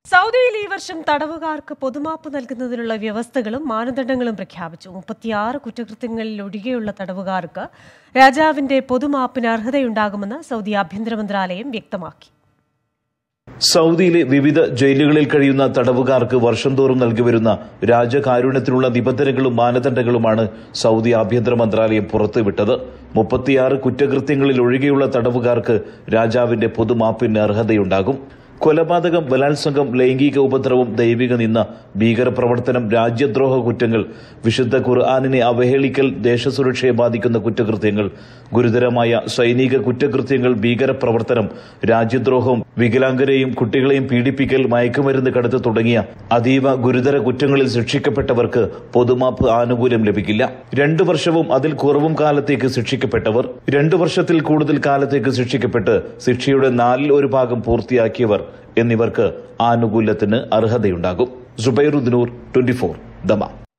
സൗദിയിൽ ഈ വർഷം തടവുകാർക്ക് പൊതുമാപ്പ് നൽകുന്നതിനുള്ള വ്യവസ്ഥകളും മാനദണ്ഡങ്ങളും പ്രഖ്യാപിച്ചു മുപ്പത്തിയാറ് കുറ്റകൃത്യങ്ങളിൽ ഒഴികെയുള്ള തടവുകാർക്ക് രാജാവിന്റെ പൊതുമാപ്പിന് അർഹതയുണ്ടാകുമെന്ന് സൗദി ആഭ്യന്തര മന്ത്രാലയം വ്യക്തമാക്കി സൗദിയിലെ വിവിധ ജയിലുകളിൽ കഴിയുന്ന തടവുകാർക്ക് വർഷം തോറും നൽകിവരുന്ന രാജകാരുണ്യത്തിനുള്ള നിബന്ധനകളും മാനദണ്ഡങ്ങളുമാണ് സൗദി ആഭ്യന്തര മന്ത്രാലയം പുറത്തുവിട്ടത് മുപ്പത്തിയാറ് കുറ്റകൃത്യങ്ങളിൽ ഒഴികെയുള്ള തടവുകാർക്ക് രാജാവിന്റെ പൊതുമാപ്പിന് അർഹതയുണ്ടാകും കൊലപാതകം ബലാത്സംഗം ലൈംഗിക ഉപദ്രവം ദൈവിക നിന്ന ഭീകരപ്രവർത്തനം രാജ്യദ്രോഹ കുറ്റങ്ങൾ വിശുദ്ധ ഖുർആാനിനെ അവഹേളിക്കൽ ദേശസുരക്ഷയെ ബാധിക്കുന്ന കുറ്റകൃത്യങ്ങൾ ഗുരുതരമായ സൈനിക കുറ്റകൃത്യങ്ങൾ ഭീകരപ്രവർത്തനം രാജ്യദ്രോഹം വികലാംഗരെയും കുട്ടികളെയും പീഡിപ്പിക്കൽ മയക്കുമരുന്ന് കടത്ത് തുടങ്ങിയ അതീവ ഗുരുതര കുറ്റങ്ങളിൽ ശിക്ഷിക്കപ്പെട്ടവർക്ക് പൊതുമാപ്പ് ആനുകൂല്യം ലഭിക്കില്ല രണ്ടു വർഷവും അതിൽ കുറവും കാലത്തേക്ക് ശിക്ഷിക്കപ്പെട്ടവർ രണ്ടു വർഷത്തിൽ കൂടുതൽ കാലത്തേക്ക് ശിക്ഷിക്കപ്പെട്ട് ശിക്ഷയുടെ നാലിൽ ഒരു ഭാഗം പൂർത്തിയാക്കിയവർ എന്നിവർക്ക് ആനുകൂല്യത്തിന് അർഹതയുണ്ടാകും സുബൈറുദ്ദൂർ ട്വന്റി ഫോർ ദമ